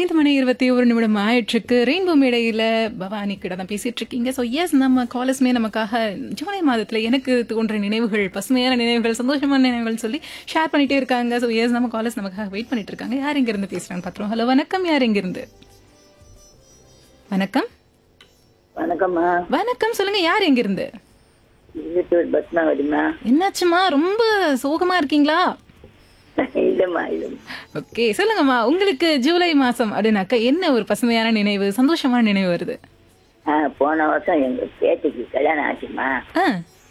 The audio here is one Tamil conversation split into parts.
ஐந்து மணி இருபத்தி ஒரு நிமிடம் ஆயிற்றுக்கு ரெயின்போ மேடையில் பவானி கிட்ட தான் பேசிட்டு இருக்கீங்க ஸோ எஸ் நம்ம காலர்ஸ்மே நமக்காக ஜூலை மாதத்தில் எனக்கு தோன்ற நினைவுகள் பசுமையான நினைவுகள் சந்தோஷமான நினைவுகள் சொல்லி ஷேர் பண்ணிட்டே இருக்காங்க ஸோ எஸ் நம்ம காலர்ஸ் நமக்காக வெயிட் பண்ணிட்டு இருக்காங்க யார் இங்க இருந்து பேசுறாங்க பார்த்துருவோம் ஹலோ வணக்கம் யார் இங்க இருந்து வணக்கம் வணக்கம்மா வணக்கம் சொல்லுங்க யார் எங்க இருந்து வீட்டு பத்மாவதிம்மா என்னாச்சுமா ரொம்ப சோகமா இருக்கீங்களா இல்லம்மா இல்லம்மா ஓகே சொல்லுங்கம்மா உங்களுக்கு ஜூலை மாசம் அப்படின்னாக்கா என்ன ஒரு பசுமையான நினைவு சந்தோஷமான நினைவு வருது ஆ போன வருஷம் எங்க பேத்திக்கு கல்யாணம் ஆச்சுமா ஆ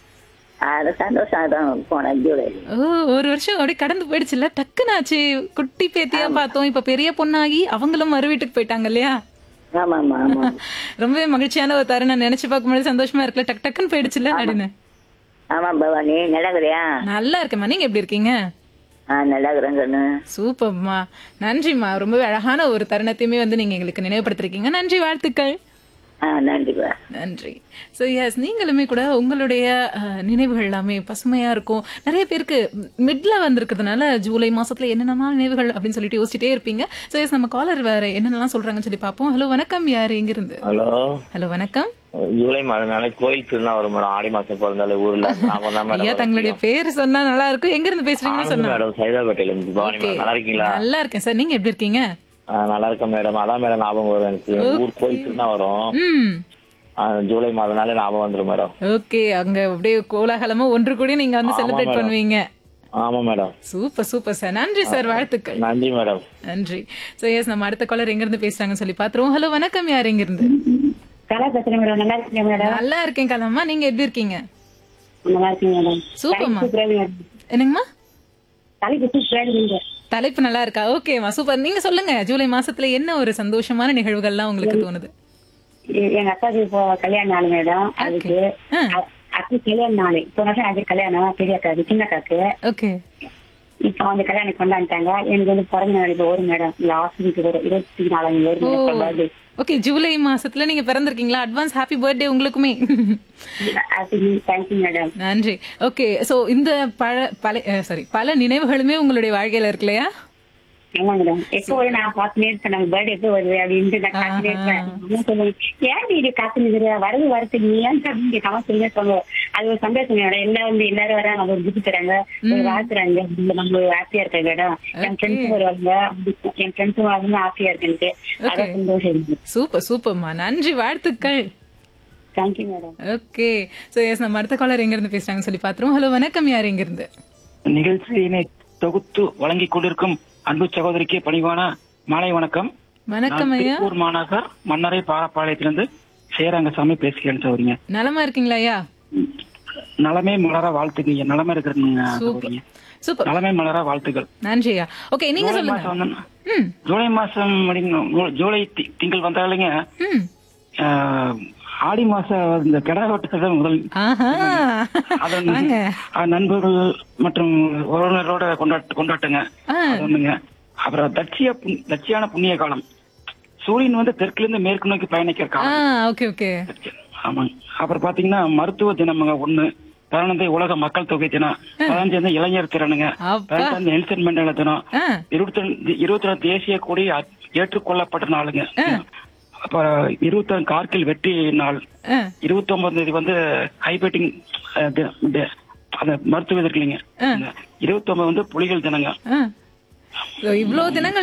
அது சந்தோஷம் தான் போனேன் ஜூலை ஓ ஒரு வருஷம் அப்படியே கடந்து போயிடுச்சுல்ல டக்குன்னு ஆச்சு குட்டி பேத்தியா பார்த்தோம் இப்ப பெரிய பொண்ணாகி அவங்களும் மறு வீட்டுக்கு போயிட்டாங்க இல்லையா ஆமாம்மா ஆமா ரொம்பவே மகிழ்ச்சியான ஒரு தருணம் நினைச்சு பார்க்கும்போது சந்தோஷமா இருக்குல்ல டக் டக்குன்னு போயிடுச்சுல அப்படின்னு ஆமா பவானி நல்லாக்குறியா நல்லா இருக்கேம்மா நீங்க எப்படி இருக்கீங்க ஆ நல்லாக்குறேன் கண்ணு சூப்பர்மா நன்றிம்மா ரொம்பவே அழகான ஒரு தருணத்தையுமே வந்து நீங்க எங்களுக்கு நினைவுபடுத்திருக்கீங்க நன்றி வாழ்த்துக்கள் ஆ நன்றிப்பா நன்றி ஸோ எஸ் நீங்களுமே கூட உங்களுடைய அஹ், நினைவுகள் எல்லாமே பசுமையா இருக்கும் நிறைய பேருக்கு மிட்ல வந்திருக்கிறதுனால ஜூலை மாசத்துல என்னென்னலாம் நினைவுகள் அப்படின்னு சொல்லிட்டு யோசிச்சுட்டே இருப்பீங்க ஸோ எஸ் நம்ம காலர் வேற என்னென்னலாம் சொல்றாங்கன்னு சொல்லி பார்ப்போம் ஹலோ வணக்கம் யார் எங்கிருந்து ஹலோ ஹலோ வணக்கம் ஜூலை மாதம் நாளை கோயில் திருநாள் வரும் மேடம் ஆடி மாசம் பிறந்தாலே ஊர்ல நாம தான் ஐயா மேடம் தங்களுடைய பேர் சொன்னா நல்லா இருக்கும் எங்க இருந்து பேசுறீங்கன்னு ஆனந்த் சொன்னா மேடம் சைதாப்பேட்டையில இருந்து பவானி மேடம் நல்லா இருக்கீங்களா நல்லா இருக்கேன் சார் நீங்க எப்படி இருக்கீங்க ஆ, நல்லா இருக்கேன் மேடம் அதான் மேடம் ஞாபகம் வரும் எனக்கு ஊர் கோயில் திருநாள் வரும் ம் ஆ, ஜூலை மாதம்னாலே ஞாபகம் வந்துரும் மேடம் ஓகே அங்க அப்படியே கோலாகலமா ஒன்று கூடி நீங்க வந்து செலிப்ரேட் madam. பண்ணுவீங்க ஆமா மேடம் சூப்பர் சூப்பர் சார் நன்றி சார் வாழ்த்துக்கள் நன்றி மேடம் நன்றி சோ எஸ் நம்ம அடுத்த காலர் எங்க இருந்து பேசுறாங்கன்னு சொல்லி பாத்துருவோம் ஹலோ வணக்கம் யார் எங்க இருந்து கலா பேசுறேன் மேடம் நல்லா இருக்கீங்க மேடம் நல்லா இருக்கேன் கலம்மா நீங்க எப்படி இருக்கீங்க நல்லா இருக்கீங்க மேடம் சூப்பர்மா சூப்பராக மேடம் என்னங்கம்மா தலைக்கு சூப்பராக நீங்க தலைப்பு நல்லா இருக்கா ஓகேம்மா சூப்பர் நீங்க சொல்லுங்க ஜூலை மாசத்துல என்ன ஒரு சந்தோஷமான நிகழ்வுகள்லாம் உங்களுக்கு தோணுது எ- எங்க அக்காவுக்கு இப்போ கல்யாண நாள் மேடம் அதுக்கு ஆ. அ- அக்கா கல்யாண நாள் இப்போ வருஷம் அது கல்யாணம் பெரிய அக்காவுக்கு சின்ன அக்காவுக்கு ஓகே இப்போ வந்து கல்யாணம் கொண்டாந்துட்டாங்க எனக்கு வந்து பிறந்த நாள் இப்போ வரும் மேடம் லாஸ்ட் வீக் வரும் இருபத்தி நாலாம் தேதி ஓ வரும் பர்த்டே ஓகே ஜூலை மாசத்துல நீங்க பிறந்திருக்கீங்களா அட்வான்ஸ் ஹாப்பி பர்த்டே உங்களுக்குமே தேங்க்யூ மேடம் நன்றி ஓகே சோ இந்த பல பல சாரி பல நினைவுகளுமே உங்களுடைய வாழ்க்கையில இருக்கு இல்லையா ஆமா மேடம் எப்போ வரும் நான் பார்த்துனே இருக்கேன் நம்ம பர்த்டே எப்போ வருது அப்படின்ட்டு நான் காத்துனே இருப்பேன் அம்மா சொல்லுவேன் ஏன் நீ இது காத்து நிக்கிற வரது வரது நீ ஏன் அப்படின்னு கமா சொல்லுங்க சொல்லுவோம் அது ஒரு சந்தோஷம் மேடம் எல்லாம் வந்து எல்லாரும் வராங்க அவங்க ஒரு கிஃப்ட் தராங்க ஒரு வாழ்த்துறாங்க நம்ம ஹாப்பியா இருக்க மேடம் என் ஃப்ரெண்ட்ஸும் வருவாங்க என் ஃப்ரெண்ட்ஸும் வந்து ஹாப்பியா இருக்கு எனக்கு அதான் சந்தோஷம் இருக்கு சூப்பர் சூப்பர்மா நன்றி வாழ்த்துக்கள் thank you madam okay so yes நம்ம அடுத்த காலர் எங்க இருந்து பேசுறாங்கன்னு சொல்லி பாத்துருவோம் ஹலோ வணக்கம் யார் எங்க இருந்து நிகழ்ச்சியினை தொகுத்து வழங்கிக் கொண்டிருக்கும் அன்பு சகோதரிக்கு பணிவான மாலை வணக்கம் வணக்கம் நான் ஐயா திருப்பூர் மாநகர் மன்னரை பாலப்பாளையத்திலிருந்து சேரங்கசாமி பேசுகிறேன் சகோதரிங்க நலமா இருக்கீங்களா ஐயா நலமே மலர வாழ்த்துக்கீங்க நலமே இருக்கிறீங்க சூப்பர் சகோதரிங்க சூப்பர் நலமே மலர வாழ்த்துக்கள் நன்றி ஐயா ஓகே நீங்க ஜூலை சொல்லுங்க மாசம் வந்து- ம் ஜூலை மாசம் அப்படிங்க- ஜூலை தி- திங்கள் வந்தாலுங்க ம் ஆஹ், ஆடி மாசம் இந்த கிடா வெட்டுறது முதல் ஆஹா அதன் வாங்க ஆஹ், நண்பர்கள் மற்றும் உறவினரோட கொண்டாட்டு கொண்டாட்டுங்க ஆ அது ஒண்ணுங்க அப்புறம் தட்சிய புண்- தட்சியான புண்ணிய காலம் சூரியன் வந்து தெற்கிலிருந்து மேற்கு நோக்கி பயணிக்கிற ஆ காலம் ஓகே ஓகே ஆமாங்க அப்புறம் பாத்தீங்கன்னா மருத்துவ தினமுங்க ஒண்ணு பதினொன்று உலக மக்கள் தொகை தினம் பதினஞ்சு வந்து இளைஞர் திறனுங்க அப்பா பதினஞ்சு நெல்சன் மண்டல தினம் ஆ இருபத்தி ரெண்டு இருபத்தி ரெண்டு தேசிய கொடி அ- ஏற்றுக்கொள்ளப்பட்ட நாளுங்க அப்புறம் இருபத்தி ரெண்டு கார்கில் வெற்றி நாள் ஆ இருபத்தி ஒன்பதாம் தேதி வந்து ஹைபேட்டிங் அந்த மருத்துவ இது இருக்கு இல்லைங்க இருபத்தி ஒன்பது வந்து புலிகள் தினங்க ஆ So, இவ்வளவு தினங்கள்